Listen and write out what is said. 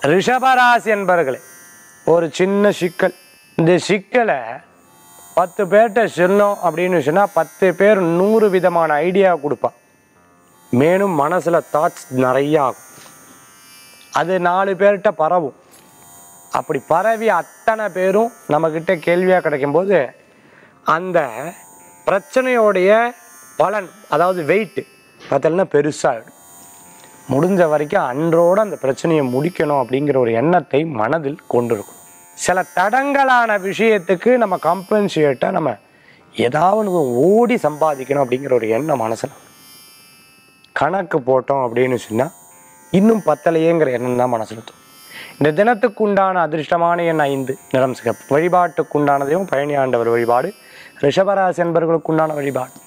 ரிஷபராசி என்பர்களே ஒரு சின்ன சிக்கல் இந்த சிக்கலை பத்து பேர்கிட்ட சொன்னோம் அப்படின்னு சொன்னால் பத்து பேர் நூறு விதமான ஐடியா கொடுப்பா மேலும் மனசில் தாட்ஸ் நிறையா ஆகும் அது நாலு பேர்கிட்ட பரவும் அப்படி பரவி அத்தனை பேரும் நம்மக்கிட்ட கேள்வியாக கிடைக்கும்போது அந்த பிரச்சனையோடைய பலன் அதாவது வெயிட் பார்த்தீங்கன்னா பெருசாகிடும் முடிஞ்ச வரைக்கும் அன்றோடு அந்த பிரச்சனையை முடிக்கணும் அப்படிங்கிற ஒரு எண்ணத்தை மனதில் கொண்டிருக்கும் சில தடங்கலான விஷயத்துக்கு நம்ம கம்பன்சேட்டாக நம்ம ஏதாவது ஓடி சம்பாதிக்கணும் அப்படிங்கிற ஒரு எண்ணம் மனசில் கணக்கு போட்டோம் அப்படின்னு சொன்னால் இன்னும் பத்தலையேங்கிற எண்ணம் தான் மனசில் தோணும் இந்த தினத்துக்கு உண்டான அதிர்ஷ்டமான எண் ஐந்து நிறம் சிகப்பு வழிபாட்டுக்கு உண்டானதையும் பழனி ஆண்டவர் வழிபாடு ரிஷபராசி என்பவர்களுக்கு உண்டான வழிபாடு